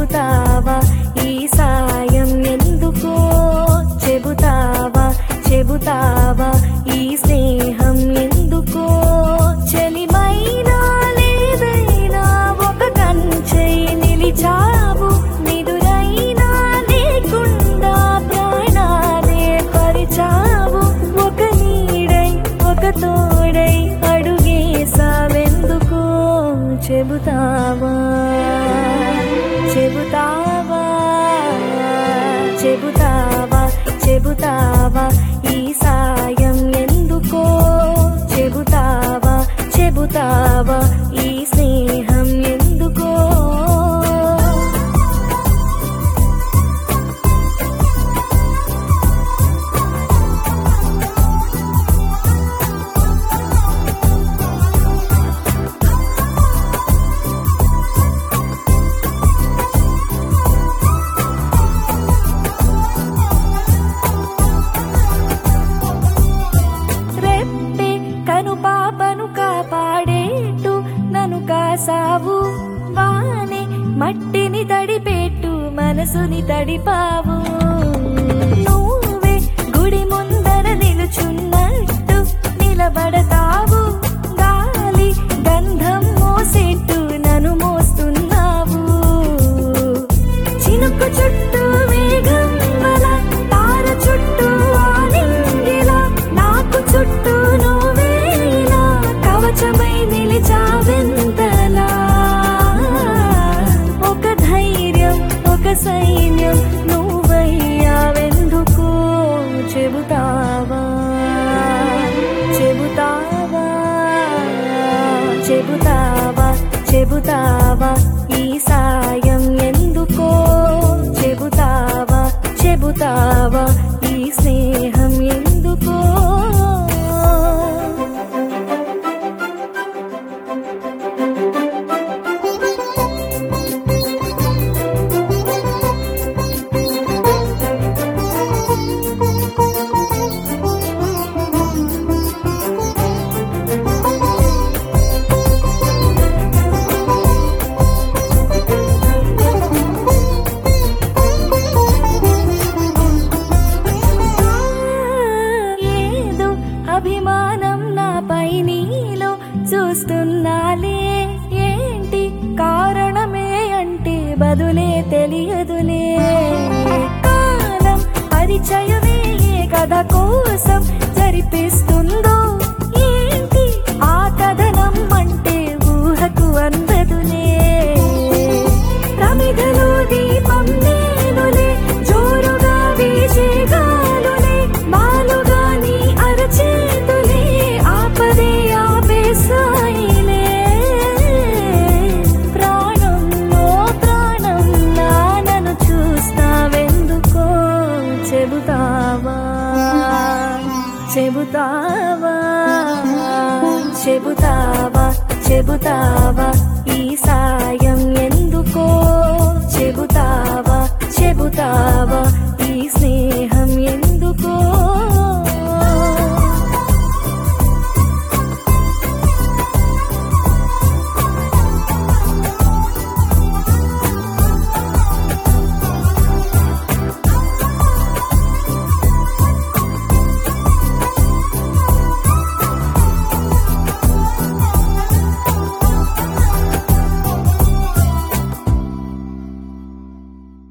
చెబుతావా ఈ సాయం ఎందుకో చెబుతావా చెబుతావా ఈ స్నేహం ఎందుకో చెలిమైనా లేదైనా ఒక కంచై నిలిచావు నిదురైనా లేకుండా ప్రాణాలే పరిచావు ఒక నీడై ఒక తోడై అడుగేసావెందుకో చెబుతావా చెబుతావా చెబుతావా చెబుతావా ఈ సాయం ఎందుకో చెబుతావా చెబుతావా ఈ స్నేహం ఎందుకో రెప్పే కను పాపను కాపాడేట్టు నన్ను కాసావు వానే మట్టిని తడిపెట్టు మనసుని తడిపావు నువ్వే గుడి ముందర నిలుచున్నట్టు నిలబడతావు గాలి గంధం మోసేట్టు నన్ను మోస్తున్నావు చినుకు చుట్టూ వేగం వల తార చుట్టూ ఆలింగిలా నాకు చుట్టూ నువ్వేలా కవచమై నిలిచావెంతలా ఒక ధైర్యం ఒక సైన్యం నువ్వయ్యావెందుకు చెబుతావా చెబుతావా చెబుతావా చెబుతావా ఈ సాయం ఎందుకో చెబుతావా చెబుతావా ఈ స్నేహం ఎందుకో ఏదో అభిమానం నాపై నీలో చూస్తున్నాలే ఏంటి కారణమే అంటే బదులే తెలియదులే కాలం పరిచయమే ఏ కథ కోసం జరిపిస్తుందో ఏంటి ఆ కథనం అంటే ఊహకు అందదులే ప్రమిదలో దీపం నేనులే జోరుగా వీచే గాలులే బాలుగా నీ అరచేతులే ఆపదే ఆపేసాయిలే ప్రాణంలో ప్రాణం నానను చూస్తావెందుకో చెబుతావా చెబుతావా చెబుతావా చెబుతావా ఈ సాయం ఎందుకో